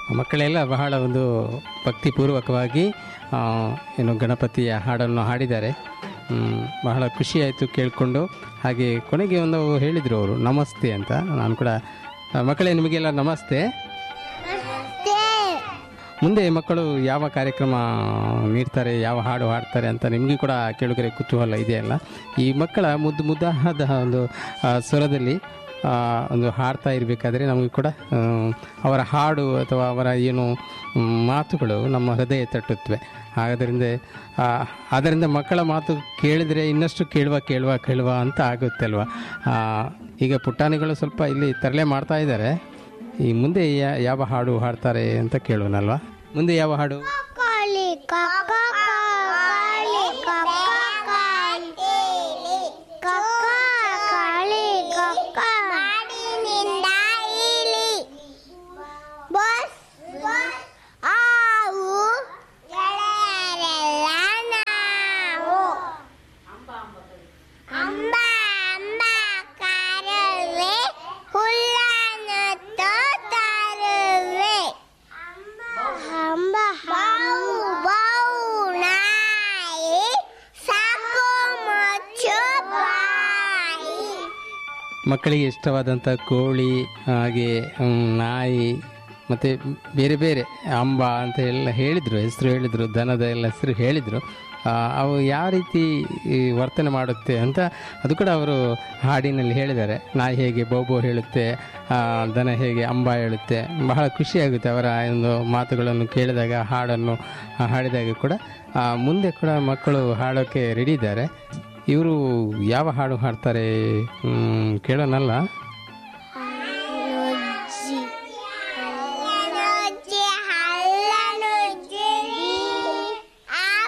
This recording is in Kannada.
ಮಕ್ಕಳೆಲ್ಲ ಬಹಳ ಒಂದು ಭಕ್ತಿಪೂರ್ವಕವಾಗಿ ಆ, ಏನು ಗಣಪತಿಯ ಹಾಡನ್ನು ಹಾಡಿದ್ದಾರೆ ಹ್ಮ್, ಬಹಳ ಖುಷಿಯಾಯಿತು ಕೇಳಿಕೊಂಡು ಹಾಗೆ ಕೊನೆಗೆ ಒಂದು ಹೇಳಿದರು ಅವರು ನಮಸ್ತೆ ಅಂತ ನಾನು ಕೂಡ ಆ, ಮಕ್ಕಳೇ ನಿಮಗೆಲ್ಲ ನಮಸ್ತೆ ಮುಂದೆ ಮಕ್ಕಳು ಯಾವ ಕಾರ್ಯಕ್ರಮ ನೀಡ್ತಾರೆ ಯಾವ ಹಾಡು ಹಾಡ್ತಾರೆ ಅಂತ ನಿಮಗೂ ಕೂಡ ಕೇಳುಗರೆ ಕುತೂಹಲ ಇದೆಯಲ್ಲ ಈ ಮಕ್ಕಳ ಮುದ್ದು ಮುದ್ದಾದ ಒಂದು ಆ, ಸ್ವರದಲ್ಲಿ ಆ, ಒಂದು ಹಾಡ್ತಾ ಇರಬೇಕಾದ್ರೆ ನಮಗೆ ಕೂಡ ಆ, ಅವರ ಹಾಡು ಅಥವಾ ಅವರ ಏನು ಮ್, ಮಾತುಗಳು ನಮ್ಮ ಹೃದಯ ತಟ್ಟುತ್ತವೆ ಆದ್ದರಿಂದ ಆ, ಆದ್ದರಿಂದ ಮಕ್ಕಳ ಮಾತು ಕೇಳಿದರೆ ಇನ್ನಷ್ಟು ಕೇಳುವ ಕೇಳುವ ಕೇಳುವ ಅಂತ ಆಗುತ್ತೆ ಅಲ್ವಾ ಆ, ಈಗ ಪುಟಾಣಿಗಳು ಸ್ವಲ್ಪ ಇಲ್ಲಿ ತರಲೆ ಮಾಡ್ತಾ ಇದ್ದಾರೆ ಈ ಮುಂದೆ ಯಾ- ಯಾವ ಹಾಡು ಹಾಡ್ತಾರೆ ಅಂತ ಕೇಳೋಣಲ್ವಾ ಮುಂದೆ ಯಾವ ಹಾಡು ಕಾಳಿ ಕಕ್ಕ ಕಾಳಿ ಕಕ್ಕ ಕಾಳಿ ಕಕ್ಕ ಕಾಳಿ ಕಕ್ಕ ಮಾಡಿನಿಂದ ಇಲಿ ಬಸ್ ಆವು ಗೆಳೆಯರೆಲ್ಲ ನಾವು ಅಂಬ ಅಂಬ ಕಾರುವೆ ಹುಲ್ಲನ್ನು ತರುವೆ ಅಂಬ ಬಾವು ಬಾವು ನಾಯಿ ಸಾಕು ಮುಚ್ಚು ಬಾಯಿ ಮಕ್ಕಳಿಗೆ ಇಷ್ಟವಾದಂಥ ಕೋಳಿ ಹಾಗೆ ಹ್ಮ್, ನಾಯಿ ಮತ್ತು ಬೇರೆ ಬೇರೆ ಅಂಬ ಅಂತ ಎಲ್ಲ ಹೇಳಿದರು ಹೆಸರು ಹೇಳಿದರು ದನದ ಎಲ್ಲ ಹೆಸರು ಹೇಳಿದರು ಅವು ಯಾವ ರೀತಿ ಈ ವರ್ತನೆ ಮಾಡುತ್ತೆ ಅಂತ ಅದು ಕೂಡ ಅವರು ಹಾಡಿನಲ್ಲಿ ಹೇಳಿದ್ದಾರೆ ನಾಯಿ ಹೇಗೆ ಬೋಬೋ ಹೇಳುತ್ತೆ ಆ, ದನ ಹೇಗೆ ಅಂಬ ಹೇಳುತ್ತೆ ಬಹಳ ಖುಷಿಯಾಗುತ್ತೆ ಅವರ ಒಂದು ಮಾತುಗಳನ್ನು ಕೇಳಿದಾಗ ಹಾಡನ್ನು ಹಾಡಿದಾಗ ಕೂಡ ಆ, ಮುಂದೆ ಕೂಡ ಮಕ್ಕಳು ಹಾಡೋಕ್ಕೆ ರೆಡಿ ಇದ್ದಾರೆ ಇವರು ಯಾವ ಹಾಡು ಹಾಡ್ತಾರೆ ಹ್ಮ್, ಕೇಳೋಣಲ್ಲ